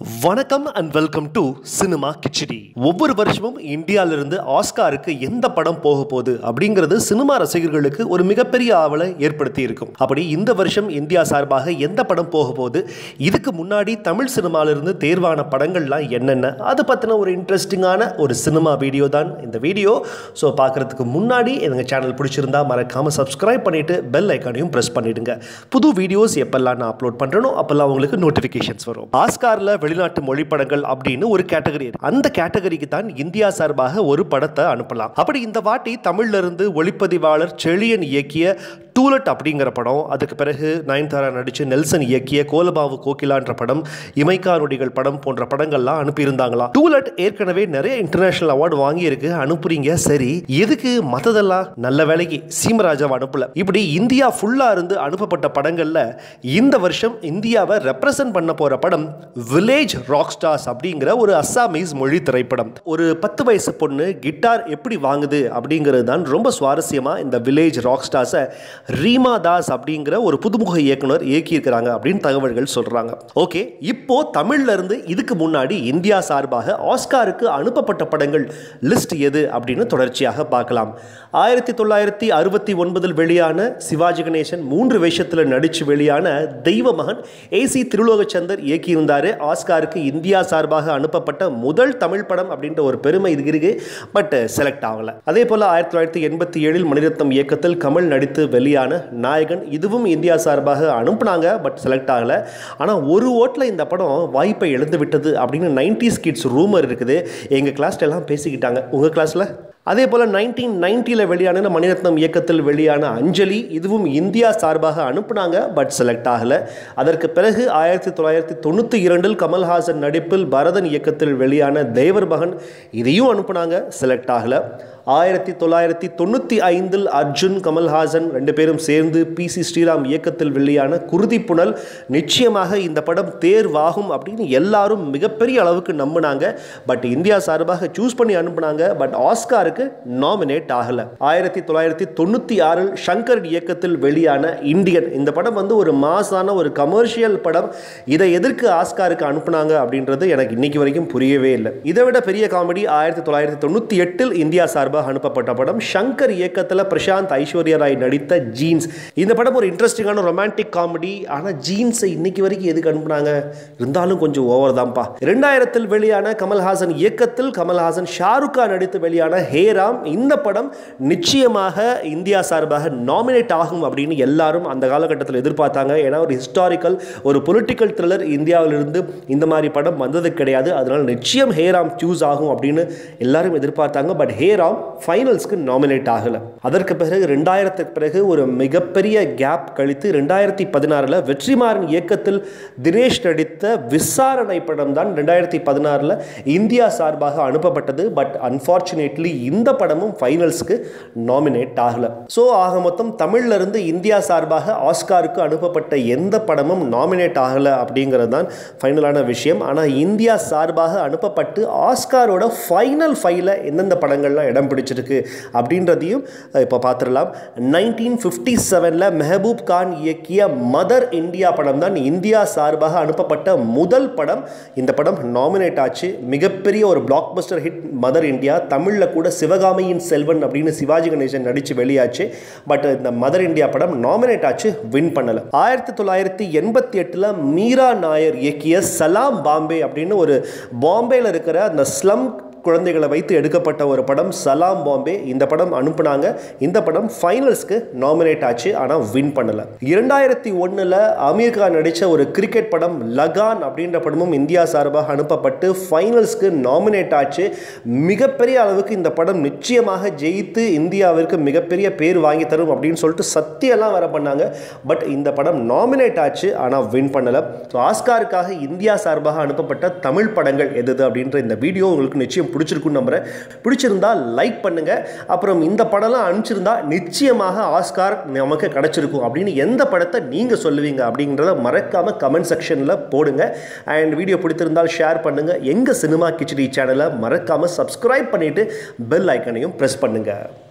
வணக்கம் and welcome to cinema Khichdi ஒவ்வொரு வருஷமும் இந்தியாவிலிருந்து ஆஸ்காருக்கு எந்த படம் போக போகுது அப்படிங்கிறது சினிமா ரசிகர்களுக்கு ஒரு மிகப்பெரிய ஆவலை ஏற்படுத்தி இருக்கும் அப்படி இந்த வருஷம் இந்தியா சார்பாக எந்த படம் போக போகுது இதுக்கு முன்னாடி தமிழ் சினிமாவிலிருந்து தேர்வான படங்கள்லாம் என்னென்ன அது பற்றின ஒரு இன்ட்ரெஸ்டிங்கான ஒரு சினிமா வீடியோ தான் இந்த வீடியோ ஸோ பார்க்குறதுக்கு முன்னாடி எங்கள் சேனல் பிடிச்சிருந்தா மறக்காமல் சப்ஸ்கிரைப் பண்ணிவிட்டு பெல் ஐக்கானையும் ப்ரெஸ் பண்ணிவிடுங்க புது வீடியோஸ் எப்பெல்லாம் நான் அப்லோட் பண்ணுறனோ அப்போல்லாம் உங்களுக்கு நோட்டிஃபிகேஷன்ஸ் வரும் ஆஸ்காரில் வெளிநாட்டு மொழி படங்கள் அப்படின்னு ஒரு கேட்டகரி இருக்கு அந்த கேட்டகரிக்கு தான் இந்தியா சார்பாக ஒரு படத்தை அனுப்பலாம் அப்படி இந்த வாட்டி தமிழ்ல இருந்து ஒளிப்பதிவாளர் செழியன் இயக்கிய டூலட் அப்படிங்கிற படம் அதுக்கு பிறகு நயன்தாரா நடிச்சு நெல்சன் இயக்கிய கோலபாவு கோகிலான்ற படம் இமைக்கா நொடிகள் படம் போன்ற படங்கள்லாம் அனுப்பியிருந்தாங்களாம் டூலட் ஏற்கனவே நிறைய இன்டர்நேஷனல் அவார்டு வாங்கியிருக்கு அனுப்புறீங்க சரி எதுக்கு மற்றதெல்லாம் நல்ல வேலைக்கு சீமராஜாவை அனுப்பல இப்படி இந்தியா ஃபுல்லாக இருந்து அனுப்பப்பட்ட படங்களில் இந்த வருஷம் இந்தியாவை ரெப்ரசன்ட் பண்ண போகிற படம் வில்லேஜ் ராக் ஸ்டார்ஸ் அப்படிங்கிற ஒரு அஸ்ஸாமீஸ் மொழி திரைப்படம் ஒரு பத்து வயசு பொண்ணு கிட்டார் எப்படி வாங்குது அப்படிங்கிறது தான் ரொம்ப சுவாரஸ்யமாக இந்த வில்லேஜ் ராக் ஸ்டார்ஸை ரீமா தாஸ் அப்படிங்கிற ஒரு புதுமுக இயக்குனர் இயக்கியிருக்கிறாங்க அப்படின்னு தகவல்கள் சொல்கிறாங்க ஓகே இப்போ தமிழ்ல இருந்து இதுக்கு முன்னாடி இந்தியா சார்பாக ஆஸ்காருக்கு அனுப்பப்பட்ட படங்கள் லிஸ்ட் எது அப்படின்னு தொடர்ச்சியாக பார்க்கலாம் ஆயிரத்தி தொள்ளாயிரத்தி அறுபத்தி ஒன்பதில் வெளியான சிவாஜி கணேசன் மூன்று வேஷத்தில் நடித்து வெளியான தெய்வ மகன் ஏசி திருலோகச்சந்தர் இயக்கியிருந்தார் ஆஸ்காருக்கு இந்தியா சார்பாக அனுப்பப்பட்ட முதல் தமிழ் படம் அப்படின்ற ஒரு பெருமை இது இருக்கு பட் செலக்ட் ஆகலை அதே போல் ஆயிரத்தி தொள்ளாயிரத்தி எண்பத்தி ஏழில் மணிரத்னம் இயக்கத்தில் கமல் நடித்து வெளியான நாயகன் இதுவும் இந்தியா சார்பாக அனுப்புனாங்க பட் செலக்ட் ஆகலை ஆனால் ஒரு ஓட்டில் இந்த படம் வாய்ப்பை இழந்து விட்டது அப்படின்னு நைன்டிஸ் கிட்ஸ் ரூமர் இருக்குது எங்கள் கிளாஸ்ல எல்லாம் பேசிக்கிட்டாங்க உங்கள் கிளாஸில் அதே போல் நைன்டீன் நைன்ட்டியில் வெளியான மணிரத்னம் இயக்கத்தில் வெளியான அஞ்சலி இதுவும் இந்தியா சார்பாக அனுப்புனாங்க பட் செலக்ட் ஆகலை அதற்கு பிறகு ஆயிரத்தி தொள்ளாயிரத்தி தொண்ணூற்றி இரண்டில் கமல்ஹாசன் நடிப்பில் பரதன் இயக்கத்தில் வெளியான தேவர் மகன் இதையும் அனுப்புனாங்க செலக்ட் ஆகலை ஆயிரத்தி தொள்ளாயிரத்தி தொண்ணூற்றி ஐந்தில் அர்ஜுன் கமல்ஹாசன் ரெண்டு பேரும் சேர்ந்து பி சி ஸ்ரீராம் இயக்கத்தில் வெளியான குருதி புனல் நிச்சயமாக இந்த படம் தேர்வாகும் அப்படின்னு எல்லாரும் மிகப்பெரிய அளவுக்கு நம்பினாங்க பட் இந்தியா சார்பாக சூஸ் பண்ணி அனுப்புனாங்க பட் ஆஸ்காருக்கு நாமினேட் ஆகலை ஆயிரத்தி தொள்ளாயிரத்தி தொண்ணூற்றி ஆறில் ஷங்கர் இயக்கத்தில் வெளியான இந்தியன் இந்த படம் வந்து ஒரு மாசான ஒரு கமர்ஷியல் படம் இதை எதற்கு ஆஸ்காருக்கு அனுப்புனாங்க அப்படின்றது எனக்கு இன்னைக்கு வரைக்கும் புரியவே இல்லை இதை விட பெரிய காமெடி ஆயிரத்தி தொள்ளாயிரத்தி தொண்ணூற்றி எட்டில் இந்தியா சார்பாக அனுப்பப்பட்ட படம் ஷங்கர் இயக்கத்தில் பிரசாந்த் ஐஸ்வர்யா ராய் நடித்த ஜீன்ஸ் இந்த படம் ஒரு இன்ட்ரெஸ்டிங்கான ரொமான்டிக் காமெடி ஆனால் ஜீன்ஸை இன்னைக்கு வரைக்கும் எதுக்கு அனுப்புனாங்க இருந்தாலும் கொஞ்சம் ஓவர் தான்ப்பா ரெண்டாயிரத்தில் வெளியான கமல்ஹாசன் இயக்கத்தில் கமல்ஹாசன் ஷாருக் கான் நடித்து வெளியான ஹேராம் இந்த படம் நிச்சயமாக இந்தியா சார்பாக நாமினேட் ஆகும் அப்படின்னு எல்லாரும் அந்த காலகட்டத்தில் எதிர்பார்த்தாங்க ஏன்னா ஒரு ஹிஸ்டாரிக்கல் ஒரு பொலிட்டிக்கல் த்ரில்லர் இந்தியாவிலிருந்து இந்த மாதிரி படம் வந்தது கிடையாது அதனால் நிச்சயம் ஹேராம் சூஸ் ஆகும் அப்படின்னு எல்லாரும் எதிர்பார்த்தாங்க பட் ஹேராம் ஃபைனல்ஸ்க்கு நாமினேட் ஆகலை அதற்கு பிறகு ரெண்டாயிரத்துக்கு பிறகு ஒரு மிகப்பெரிய கேப் கழித்து ரெண்டாயிரத்தி பதினாறில் வெற்றிமாறன் இயக்கத்தில் தினேஷ் நடித்த விசாரணை படம் தான் ரெண்டாயிரத்தி பதினாறில் இந்தியா சார்பாக அனுப்பப்பட்டது பட் அன்ஃபார்ச்சுனேட்லி இந்த படமும் ஃபைனல்ஸ்க்கு நாமினேட் ஆகலை ஸோ ஆக மொத்தம் தமிழ்ல இருந்து இந்தியா சார்பாக ஆஸ்காருக்கு அனுப்பப்பட்ட எந்த படமும் நாமினேட் ஆகலை அப்படிங்கிறது தான் ஃபைனலான விஷயம் ஆனால் இந்தியா சார்பாக அனுப்பப்பட்டு ஆஸ்காரோட ஃபைனல் ஃபைல எந்தெந்த படங்கள்லாம் இடம் பிடிச்சிருக்கு அப்படின்றதையும் இப்போ பார்த்துடலாம் நைன்டீன் ஃபிஃப்டி செவனில் மெஹபூப் கான் இயக்கிய மதர் இந்தியா படம் தான் இந்தியா சார்பாக அனுப்பப்பட்ட முதல் படம் இந்த படம் நாமினேட் ஆச்சு மிகப்பெரிய ஒரு blockbuster hit mother India தமிழில் கூட சிவகாமியின் செல்வன் அப்படின்னு சிவாஜி கணேசன் நடித்து வெளியாச்சு பட் இந்த மதர் இந்தியா படம் நாமினேட் ஆச்சு வின் பண்ணலை ஆயிரத்தி தொள்ளாயிரத்தி எண்பத்தி எட்டில் மீரா நாயர் இயக்கிய சலாம் பாம்பே அப்படின்னு ஒரு பாம்பேயில் இருக்கிற அந்த ஸ்லம் குழந்தைகளை வைத்து எடுக்கப்பட்ட ஒரு படம் சலாம் பாம்பே இந்த படம் அனுப்புனாங்க இந்த படம் ஃபைனல்ஸ்க்கு நாமினேட் ஆச்சு ஆனால் வின் பண்ணலை இரண்டாயிரத்தி ஒன்றில் அமீர் கான் நடித்த ஒரு கிரிக்கெட் படம் லகான் அப்படின்ற படமும் இந்தியா சார்பாக அனுப்பப்பட்டு ஃபைனல்ஸ்க்கு நாமினேட் ஆச்சு மிகப்பெரிய அளவுக்கு இந்த படம் நிச்சயமாக ஜெயித்து இந்தியாவிற்கு மிகப்பெரிய பேர் வாங்கி தரும் அப்படின்னு சொல்லிட்டு சத்தியெல்லாம் வர பண்ணாங்க பட் இந்த படம் நாமினேட் ஆச்சு ஆனால் வின் பண்ணலை ஸோ ஆஸ்காருக்காக இந்தியா சார்பாக அனுப்பப்பட்ட தமிழ் படங்கள் எது அப்படின்ற இந்த வீடியோ உங்களுக்கு நிச்சயம் பிடிச்சிருக்குன்னு நம்புறேன் பிடிச்சிருந்தா லைக் பண்ணுங்க அப்புறம் இந்த படம்லாம் அனுப்பிச்சிருந்தா நிச்சயமாக ஆஸ்கார் நமக்கு கிடைச்சிருக்கும் அப்படின்னு எந்த படத்தை நீங்கள் சொல்லுவீங்க அப்படிங்கிறத மறக்காம கமெண்ட் செக்ஷனில் போடுங்க அண்ட் வீடியோ பிடித்திருந்தால் ஷேர் பண்ணுங்க எங்கள் சினிமா கிச்சடி சேனலை மறக்காம சப்ஸ்கிரைப் பண்ணிட்டு பெல் ஐக்கனையும் ப்ரெஸ் பண்ணுங்க